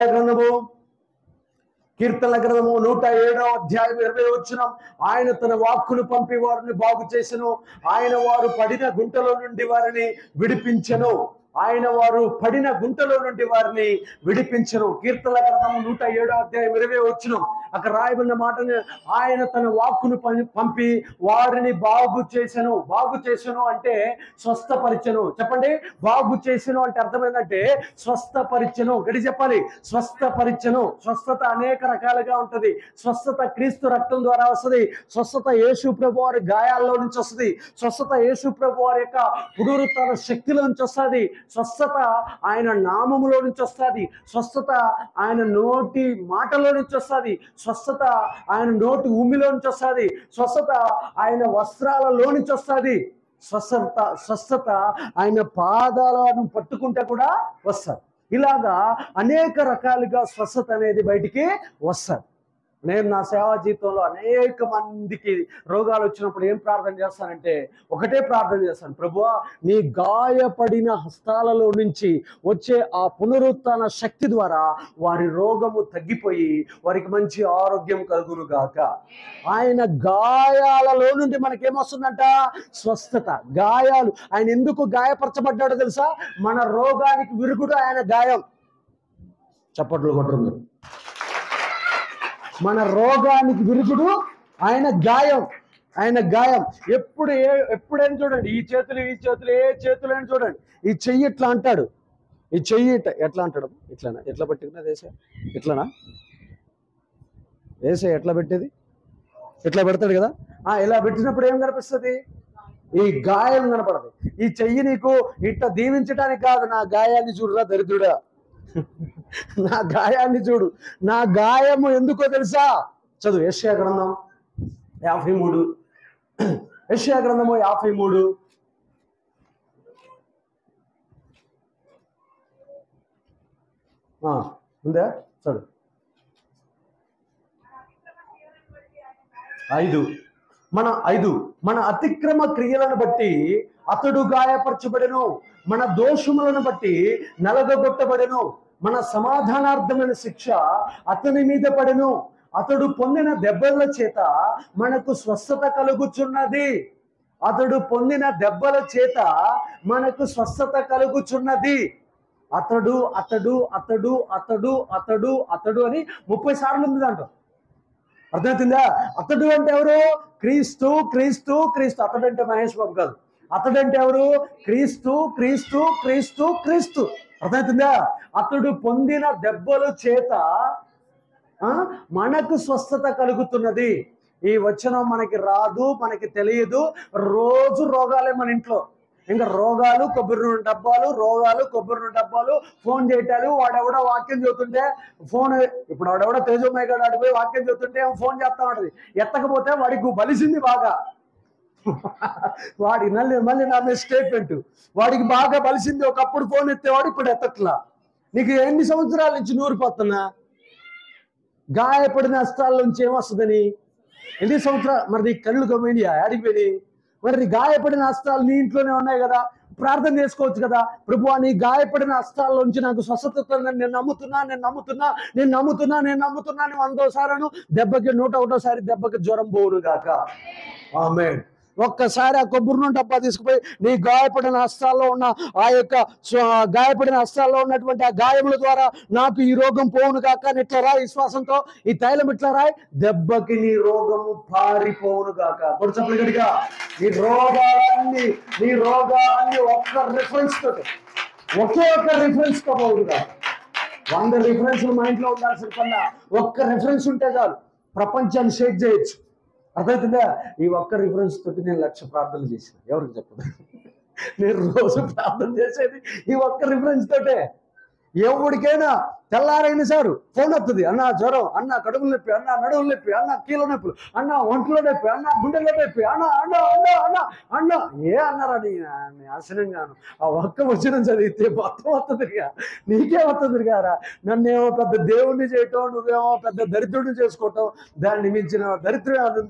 గ్రంథము కీర్తన గ్రంథము నూట ఏడో అధ్యాయం ఇరవై వచ్చిన ఆయన తన వాక్కును పంపి వారిని బాగు చేసెను ఆయన వారు పడిన గుంటలో నుండి వారిని విడిపించెను ఆయన వారు పడిన గుంటలో నుండి వారిని విడిపించను కీర్తన గ్రంథము నూట ఏడో అధ్యాయం ఇరవై వచ్చిన అక్కడ రాయబడిన మాటని ఆయన తన వాక్కును పం- పంపి వారిని బాగు చేసెను బాగు చేసెను అంటే స్వస్థపరిచెను చెప్పండి బాగు చేసెను అంటే అర్థమైందంటే స్వస్థపరిచెను గడి చెప్పాలి స్వస్థపరిచెను స్వస్థత అనేక రకాలుగా ఉంటది స్వస్థత క్రీస్తు రక్తం ద్వారా వస్తుంది స్వస్థత యేసు ప్రభు వారి గాయాల్లో నుంచి వస్తుంది స్వస్థత యేసు ప్రభు వారి యొక్క పునరుత్న శక్తిలో నుంచి వస్తుంది స్వస్థత ఆయన నామములో నుంచి వస్తుంది స్వస్థత ఆయన నోటి మాటలో నుంచి వస్తుంది స్వస్థత ఆయన నోటి ఉమ్మిలో నుంచి వస్తుంది స్వస్థత ఆయన వస్త్రాలలో నుంచి వస్తుంది స్వస్థత స్వస్థత ఆయన పాదాలను పట్టుకుంటే కూడా వస్తుంది ఇలాగా అనేక రకాలుగా స్వస్థత అనేది బయటికి వస్తుంది నేను నా సేవా జీవితంలో అనేక మందికి రోగాలు వచ్చినప్పుడు ఏం ప్రార్థన చేస్తానంటే ఒకటే ప్రార్థన చేస్తాను ప్రభువా నీ గాయపడిన హస్తాలలో నుంచి వచ్చే ఆ పునరుత్న శక్తి ద్వారా వారి రోగము తగ్గిపోయి వారికి మంచి ఆరోగ్యం కలుగును గాక ఆయన గాయాలలో నుండి మనకేమొస్తుందంట స్వస్థత గాయాలు ఆయన ఎందుకు గాయపరచబడ్డాడో తెలుసా మన రోగానికి విరుగుడు ఆయన గాయం చప్పట్లు కొట్టరు మీరు మన రోగానికి విరుగుడు ఆయన గాయం ఆయన గాయం ఎప్పుడు ఏ ఎప్పుడైనా చూడండి ఈ చేతులు ఈ చేతులు ఏ చేతులైనా చూడండి ఈ చెయ్యి ఇట్లా అంటాడు ఈ చెయ్యి ఇట్ట ఎట్లా అంటాడు ఇట్లానా ఎట్లా పట్టుకున్నా వేసే ఇట్లానా వేసే ఎట్లా పెట్టేది ఇట్లా పెడతాడు కదా ఆ ఇలా పెట్టినప్పుడు ఏం కనిపిస్తుంది ఈ గాయం కనపడదు ఈ చెయ్యి నీకు ఇట్లా దీవించడానికి కాదు నా గాయాన్ని చూడురా దరిద్రుడా నా గాయాన్ని చూడు నా గాయము ఎందుకో తెలుసా చదువు యశ్యా గ్రంథం యాభై మూడు యశ్యా గ్రంథము యాభై మూడు ఆ, ఉందా చదువు ఐదు మన ఐదు మన అతిక్రమ క్రియలను బట్టి అతడు గాయపరచబడెను మన దోషములను బట్టి నలగొట్టబడెను మన సమాధానార్థమైన శిక్ష అతని మీద పడెను అతడు పొందిన దెబ్బల చేత మనకు స్వస్థత కలుగుచున్నది అతడు పొందిన దెబ్బల చేత మనకు స్వస్థత కలుగుచున్నది అతడు అతడు అతడు అతడు అతడు అతడు అని ముప్పై సార్లు ఉంది దాంట్లో అర్థమవుతుందా అతడు అంటే ఎవరు క్రీస్తు క్రీస్తు క్రీస్తు అతడు అంటే మహేష్ బాబు కాదు అతడంటే ఎవరు క్రీస్తు క్రీస్తు క్రీస్తు క్రీస్తు అర్థమవుతుందా అతడు పొందిన దెబ్బల చేత ఆ, మనకు స్వస్థత కలుగుతున్నది ఈ వచనం మనకి రాదు మనకి తెలియదు రోజు రోగాలే మన ఇంట్లో ఇంకా రోగాలు కొబ్బరి నూనె డబ్బాలు రోగాలు కొబ్బరి నూనె డబ్బాలు ఫోన్ చేయటాలు వాడెవడో వాక్యం చదువుతుంటే ఫోన్ ఇప్పుడు వాడెవడో తేజోమయ్య గారు ఆడిపోయి వాక్యం చదువుతుంటే ఏమో ఫోన్ చేస్తా ఉంటది ఎత్తకపోతే వాడికి బలిసింది బాగా వాడి మళ్ళీ మళ్ళీ నా మీద స్టేట్మెంట్ వాడికి బాగా బలిసింది ఒకప్పుడు ఫోన్ ఎత్తేవాడు ఇప్పుడు ఎత్తట్లా నీకు ఎన్ని సంవత్సరాల నుంచి నూరిపోతున్నా గాయపడిన అస్త్రాల నుంచి ఏమొస్తుందని ఎన్ని సంవత్సరాలు మరి నీ కళ్ళు కమ్మినాయా ఆడికి పోయి మరి నీ గాయపడిన అస్త్రాలు నీ ఇంట్లోనే ఉన్నాయి కదా ప్రార్థన చేసుకోవచ్చు కదా ప్రభు నీ గాయపడిన అస్త్రాల నుంచి నాకు స్వస్థత వస్తుందని నేను నమ్ముతున్నా నేను నమ్ముతున్నా నేను నమ్ముతున్నా నేను నమ్ముతున్నా అని వందోసారను దెబ్బకి నూట ఒకటోసారి దెబ్బకి జ్వరం పోవును గాక ఆమె ఒక్కసారి ఆ కొబ్బరి నూనె డబ్బా తీసుకుపోయి నీ గాయపడిన హస్తాల్లో ఉన్న ఆ యొక్క స్వ- గాయపడిన హస్తాల్లో ఉన్నటువంటి ఆ గాయముల ద్వారా నాకు ఈ రోగం పోవును కాక అని ఇట్లా రాయి విశ్వాసంతో ఈ తైలం ఇట్లా రాయి దెబ్బకి నీ రోగము పారిపోవును కాక పొడిచప్పుడు గడిగా నీ రోగాలన్నీ నీ రోగాలన్నీ ఒక్క రిఫరెన్స్ తోటి ఒకే ఒక్క రిఫరెన్స్ తో పోవును కాక వంద రిఫరెన్స్లు మా ఇంట్లో ఉండాల్సిన కన్నా ఒక్క రిఫరెన్స్ ఉంటే చాలు ప్రపంచాన్ని షేక్ చేయొచ్చు అర్థమవుతుందా ఈ ఒక్క రిఫరెన్స్ తోటి నేను లక్ష ప్రార్థనలు చేసిన ఎవరికి చెప్పదు నేను రోజు ప్రార్థన చేసేది ఈ ఒక్క రిఫరెన్స్ తోటే ఎవరికైనా తెల్లారైన సారు ఫోన్ వస్తుంది అన్న జ్వరం అన్న కడుపులు నొప్పి అన్న నడువులు నొప్పి అన్న కీళ్ళ నొప్పులు అన్న ఒంట్లో నొప్పి అన్న గుండెలో నొప్పి అన్న అన్న అన్న అన్న అన్న ఏ అన్నారా నీ నాశనంగాను ఆ ఒక్క వచనం చదివితే మొత్తం వస్తుందిగా నీకే వస్తుంది కారా నన్నేమో పెద్ద దేవుణ్ణి చేయటం నువ్వేమో పెద్ద దరిద్రుడిని చేసుకోవటం దాన్ని మించిన దరిద్రం ఏమైనా ఉందా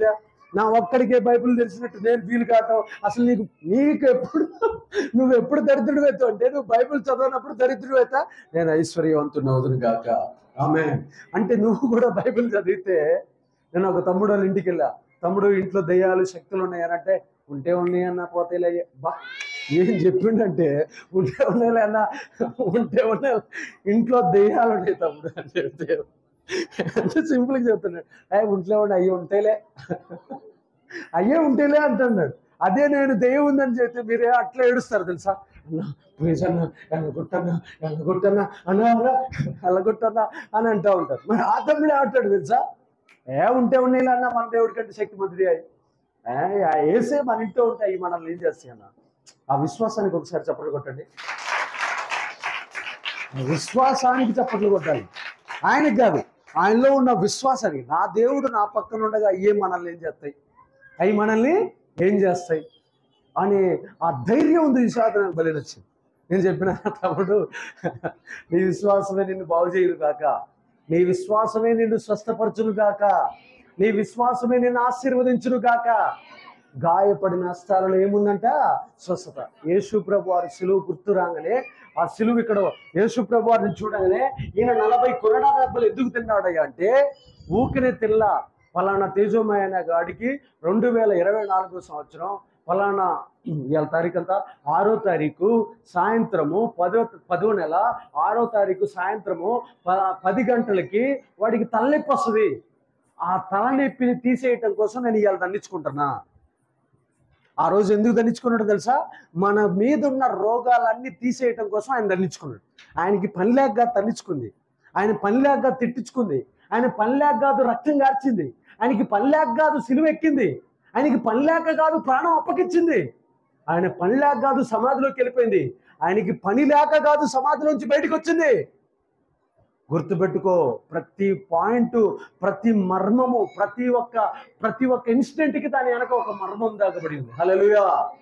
నా ఒక్కడికే బైబిల్ తెలిసినట్టు నేను ఫీల్ కావటం అసలు నీకు నీకు ఎప్పుడు నువ్వు ఎప్పుడు దరిద్రుడు అవుతావు అంటే నువ్వు బైబిల్ చదవనప్పుడు దరిద్రుడు అవుతా నేను ఐశ్వర్యవంతుని అవుతును గాక ఆమె అంటే నువ్వు కూడా బైబిల్ చదివితే నేను ఒక తమ్ముడు వాళ్ళ ఇంటికి వెళ్ళా తమ్ముడు ఇంట్లో దయ్యాలు శక్తులు ఉన్నాయనంటే ఉంటే ఉన్నాయన్న పోతేలే బా ఏం చెప్పిండంటే ఉంటే ఉన్నాయిలే అన్న ఉంటే ఉన్నాయి ఇంట్లో దెయ్యాలు ఉన్నాయి తమ్ముడు అని చెప్తే ఎంత సింపుల్గా చెప్తున్నాడు అయ్యి ఉంట్లో ఉండి అయ్యి ఉంటేలే అయ్యే ఉంటేలే అంటున్నాడు అదే నేను దెయ్యం ఉందని చెప్తే మీరే అట్లా ఏడుస్తారు తెలుసా అన్న ప్లీజ్ అన్న ఎల్లగొట్టన్నా ఎల్లగొట్టన్నా అన్న అన్న ఎల్లగొట్టన్నా అని అంటూ ఉంటారు మరి ఆ తమ్ముడే ఆడతాడు తెలుసా ఏ ఉంటే ఉన్నాయి అన్న మన దేవుడి కంటే శక్తి మంత్రి అయ్యి వేసే మన ఇంట్లో ఉంటాయి మనల్ని ఏం చేస్తాయి అన్న ఆ విశ్వాసానికి ఒకసారి చప్పట్లు కొట్టండి ఆ విశ్వాసానికి చప్పట్లు కొట్టాలి ఆయనకి కాదు ఆయనలో ఉన్న విశ్వాసానికి నా దేవుడు నా పక్కన ఉండగా అయ్యే మనల్ని ఏం చేస్తాయి అవి మనల్ని ఏం చేస్తాయి అని ఆ ధైర్యం ఉంది విశ్వాసం నాకు బలి నచ్చింది నేను చెప్పిన తమ్ముడు నీ విశ్వాసమే నిన్ను బాగు చేయదు కాక నీ విశ్వాసమే నిన్ను స్వస్థపరచును కాక నీ విశ్వాసమే నిన్ను ఆశీర్వదించును కాక గాయపడిన స్థానంలో ఏముందంట స్వస్థత యేసు ప్రభు వారి సిలువు గుర్తు రాగానే ఆ సిలువు ఇక్కడ యేసు ప్రభు వారిని చూడగానే ఈయన నలభై కొరడా దెబ్బలు ఎందుకు తిన్నాడయ్యా అంటే ఊకినే తిల్లా ఫలానా తేజోమయ గాడికి రెండు వేల ఇరవై నాలుగో సంవత్సరం ఫలానా ఇవాళ తారీఖు అంతా ఆరో తారీఖు సాయంత్రము పదో పదో నెల ఆరో తారీఖు సాయంత్రము ప- పది గంటలకి వాడికి తలనొప్పి వస్తుంది ఆ తలనొప్పిని తీసేయటం కోసం నేను ఇవాళ దండించుకుంటున్నా ఆ రోజు ఎందుకు దండించుకున్నాడు తెలుసా మన మీద ఉన్న రోగాలన్నీ తీసేయటం కోసం ఆయన దండించుకున్నాడు ఆయనకి పని లేక కాదు దండించుకుంది ఆయన పని లేక కాదు తిట్టించుకుంది ఆయన పని లేక కాదు రక్తం కార్చింది ఆయనకి పని లేక కాదు సిలువ ఎక్కింది ఆయనకి పని లేక కాదు ప్రాణం అప్పగించింది ఆయన పని లేక కాదు సమాధిలోకి వెళ్ళిపోయింది ఆయనకి పని లేక కాదు సమాధిలోంచి బయటకు వచ్చింది గుర్తుపెట్టుకో ప్రతి పాయింట్ ప్రతి మర్మము ప్రతి ఒక్క ప్రతి ఒక్క ఇన్సిడెంట్కి దాని వెనక ఒక మర్మం దాగబడి ఉంది హల్లెలూయా